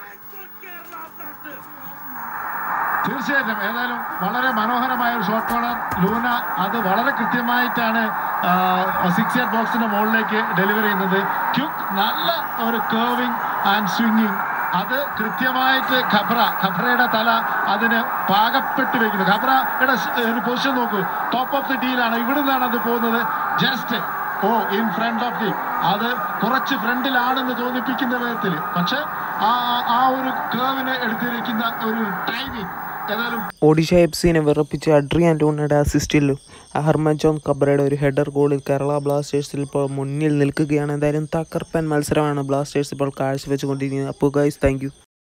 തീർച്ചയായിട്ടും ഏതായാലും വളരെ മനോഹരമായ ഒരു ഷോട്ട് കോർണർ ലൂന അത് വളരെ കൃത്യമായിട്ടാണ് സിക്സ് ഇയർ ബോക്സിന്റെ മുകളിലേക്ക് ഡെലിവറി ചെയ്യുന്നത് ക്യുക്ക് നല്ല ഒരു കേർവിംഗ് ആൻഡ് സ്വിങ്ങിങ് അത് കൃത്യമായിട്ട് ഖബ്ര ഖബ്രയുടെ തല അതിന് പാകപ്പെട്ട് വെക്കുന്നു ഖബ്രയുടെ സ് ഒരു പൊസിഷൻ നോക്കൂ ടോപ്പ് ഓഫ് ദി ഡീലാണ് ഇവിടെ നിന്നാണ് അത് പോകുന്നത് ജസ്റ്റ് ഓ ഇൻ ഫ്രണ്ട് ഓഫ് ദി അത് കുറച്ച് ഫ്രണ്ടിലാണെന്ന് തോന്നിപ്പിക്കുന്ന വിധത്തിൽ പക്ഷെ ആ ആ ഒരു കേവിനെ എടുത്തിരിക്കുന്ന ഒരു ടൈമിങ് ഏതായാലും ഒഡീഷ എഫ് സിനെ വിറപ്പിച്ച് അഡ്രിയാൻ ടൂണയുടെ അസിസ്റ്റിലും ഹർമജോൺ കബ്രയുടെ ഒരു ഹെഡർ ഗോളിൽ കേരള ബ്ലാസ്റ്റേഴ്സിൽ ഇപ്പോൾ മുന്നിൽ നിൽക്കുകയാണ് എന്തായാലും തകർപ്പൻ മത്സരമാണ് ബ്ലാസ്റ്റേഴ്സ് ഇപ്പോൾ കാഴ്ചവെച്ചുകൊണ്ടിരിക്കുന്നത് അപ്പോൾ ഗൈസ് താങ്ക് യു